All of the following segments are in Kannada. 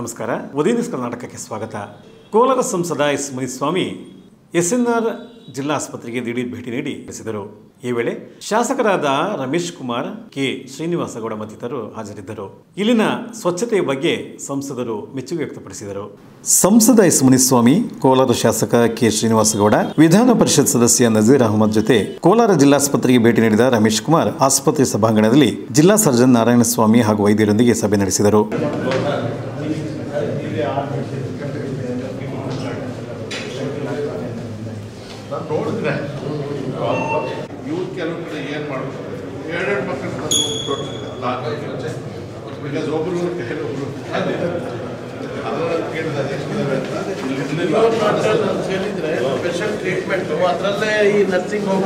ನಮಸ್ಕಾರ ಉದಯ ನ್ಯೂಸ್ ಕರ್ನಾಟಕಕ್ಕೆ ಸ್ವಾಗತ ಕೋಲಾರ ಸಂಸದ ಎಸ್ ಮುನಿಸ್ವಾಮಿ ಎಸ್ಎನ್ಆರ್ ಜಿಲ್ಲಾ ಆಸ್ಪತ್ರೆಗೆ ದಿಢೀರ್ ಭೇಟಿ ನೀಡಿ ತಿಳಿಸಿದರು ಈ ವೇಳೆ ಶಾಸಕರಾದ ರಮೇಶ್ ಕುಮಾರ್ ಕೆ ಶ್ರೀನಿವಾಸಗೌಡ ಮತ್ತಿತರರು ಹಾಜರಿದ್ದರು ಇಲ್ಲಿನ ಸ್ವಚ್ಛತೆಯ ಬಗ್ಗೆ ಸಂಸದರು ಮೆಚ್ಚುಗೆ ವ್ಯಕ್ತಪಡಿಸಿದರು ಸಂಸದ ಎಸ್ ಮುನಿಸ್ವಾಮಿ ಕೋಲಾರ ಶಾಸಕ ಕೆ ಶ್ರೀನಿವಾಸಗೌಡ ವಿಧಾನ ಪರಿಷತ್ ಸದಸ್ಯ ನಜೀರ್ ಅಹಮದ್ ಜೊತೆ ಕೋಲಾರ ಜಿಲ್ಲಾಸ್ಪತ್ರೆಗೆ ಭೇಟಿ ನೀಡಿದ ರಮೇಶ್ ಕುಮಾರ್ ಆಸ್ಪತ್ರೆ ಸಭಾಂಗಣದಲ್ಲಿ ಜಿಲ್ಲಾ ಸರ್ಜನ್ ನಾರಾಯಣಸ್ವಾಮಿ ಹಾಗೂ ವೈದ್ಯರೊಂದಿಗೆ ಸಭೆ ನಡೆಸಿದರು ನಾನು ನೋಡಿದ್ರೆ ಇವ್ರು ಕೆಲವು ಕಡೆ ಏನು ಮಾಡ್ಬೇಕು ಎರಡೆರಡು ಮಕ್ಕಳು ಬಂದು ತೋರಿಸಿಲ್ಲ ಬಿಕಾಸ್ ಒಬ್ರು ಕೈಲಿ ಒಬ್ರು ಅದನ್ನ ಕೇಳಿದಾಗ ಎಷ್ಟಿದಾವೆ ಅಂತ ಹೇಳಿದ್ರೆ ಸ್ಪೆಷಲ್ ಟ್ರೀಟ್ಮೆಂಟ್ ಅದರಲ್ಲೇ ಈ ನರ್ಸಿಂಗ್ ಹೋಮ್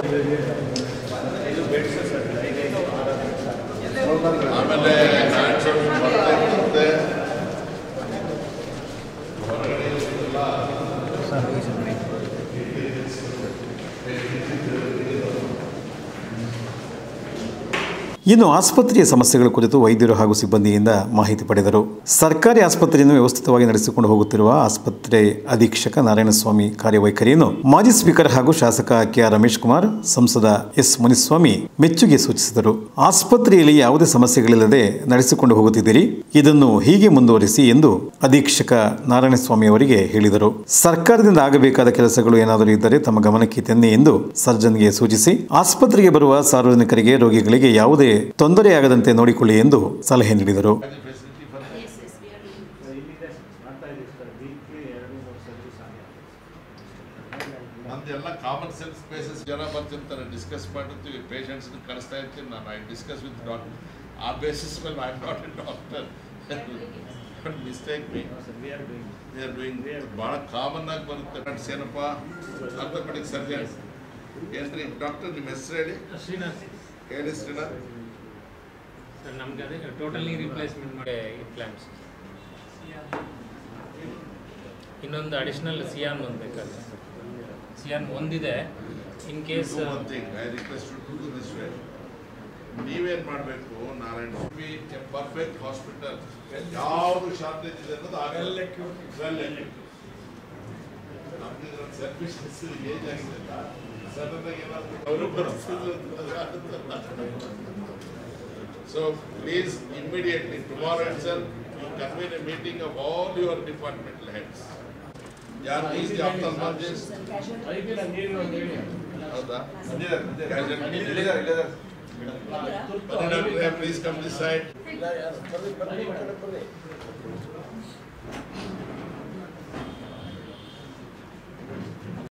ಆಮೇಲೆ ನಾಟ್ ಬರುತ್ತೆ ಇನ್ನು ಆಸ್ಪತ್ರೆಯ ಸಮಸ್ಯೆಗಳ ಕುರಿತು ವೈದ್ಯರು ಹಾಗೂ ಸಿಬ್ಬಂದಿಯಿಂದ ಮಾಹಿತಿ ಪಡೆದರು ಸರ್ಕಾರಿ ಆಸ್ಪತ್ರೆಯನ್ನು ವ್ಯವಸ್ಥಿತವಾಗಿ ನಡೆಸಿಕೊಂಡು ಹೋಗುತ್ತಿರುವ ಆಸ್ಪತ್ರೆ ಅಧೀಕ್ಷಕ ನಾರಾಯಣಸ್ವಾಮಿ ಕಾರ್ಯವೈಖರಿಯನ್ನು ಮಾಜಿ ಸ್ಪೀಕರ್ ಹಾಗೂ ಶಾಸಕ ಕೆ ಆರ್ ರಮೇಶ್ ಕುಮಾರ್ ಸಂಸದ ಎಸ್ ಮುನಿಸ್ವಾಮಿ ಮೆಚ್ಚುಗೆ ಸೂಚಿಸಿದರು ಆಸ್ಪತ್ರೆಯಲ್ಲಿ ಯಾವುದೇ ಸಮಸ್ಯೆಗಳಿಲ್ಲದೆ ನಡೆಸಿಕೊಂಡು ಹೋಗುತ್ತಿದ್ದೀರಿ ಇದನ್ನು ಹೀಗೆ ಮುಂದುವರಿಸಿ ಎಂದು ಅಧೀಕ್ಷಕ ನಾರಾಯಣಸ್ವಾಮಿ ಅವರಿಗೆ ಹೇಳಿದರು ಸರ್ಕಾರದಿಂದ ಆಗಬೇಕಾದ ಕೆಲಸಗಳು ಏನಾದರೂ ಇದ್ದರೆ ತಮ್ಮ ಗಮನಕ್ಕೆ ತನ್ನಿ ಎಂದು ಸರ್ಜನ್ಗೆ ಸೂಚಿಸಿ ಆಸ್ಪತ್ರೆಗೆ ಬರುವ ಸಾರ್ವಜನಿಕರಿಗೆ ರೋಗಿಗಳಿಗೆ ಯಾವುದೇ ತೊಂದರೆಯಾಗದಂತೆ ನೋಡಿಕೊಳ್ಳಿ ಎಂದು ಸಲಹೆ ನೀಡಿದರು ನಂದೆಲ್ಲ ಕಾಮನ್ ಸೆನ್ಸ್ ಬೇಸಿಸ್ ಜನ ಬರ್ತಿರ್ತಾರೆ ಡಿಸ್ಕಸ್ ಮಾಡಿರ್ತೀವಿ ಪೇಷಂಟ್ಸ್ ಕಳಿಸ್ತಾ ಇರ್ತೀನಿ ನಾನು ಐ ಡಿಸ್ಕಸ್ ವಿತ್ ಡಾಕ್ಟರ್ ಆ ಬೇಸಿಸ್ ಮೇಲೆ I not a doctor mistake me they are doing ಭಾಳ ಕಾಮನ್ ಆಗಿ ಬರುತ್ತೆ ಫ್ರೆಂಡ್ಸ್ ಏನಪ್ಪ ಆರ್ಥೋಪೆಡಿಕ್ ಸರ್ಜನ್ ಏನ್ರಿ ಡಾಕ್ಟರ್ ನಿಮ್ಮ ಹೆಸರು ಹೇಳಿ ಶ್ರೀನಾಥ್ ಹೇಳಿ ಶ್ರೀನಾಥ್ ಸರ್ ನಮ್ಗೆ ಅದೇ ಟೋಟಲಿ ರಿಪ್ಲೇಸ್ಮೆಂಟ್ ಮಾಡಿ ಪ್ಲಾನ್ಸ್ ಇನ್ನೊಂದು ಅಡಿಷ್ನಲ್ ಸಿಯಾನ್ ಒಂದು ಬೇಕಾದ್ರೆ ಸಿಯಾನ್ ಒಂದಿದೆ in case Do one thing, I request you to do this way. ನೀವೇನ್ ಮಾಡಬೇಕು Narayana Swamy a perfect hospital ಯಾವುದು ಶಾರ್ಟೇಜ್ ಇದೆ ಅನ್ನೋದು ಆಗಲ್ಲ ನಮ್ಗೆ ಸೆಲ್ಫಿಶ್ನೆಸ್ ಏಜ್ ಆಗಿಲ್ಲ ಸಡನ್ ಆಗಿ ಏನಾದ್ರು ಅವರು so please immediately tomorrow itself you convene a meeting of all your departmental heads ಯಾರು ಈಸ್ ದಿ ಆಫ್ಥಲ್ಮಾಲಜಿಸ್ಟ್ ಹೌದಾ ಪ್ಲೀಸ್ ಕಮ್ ದಿಸ್ ಸೈಡ್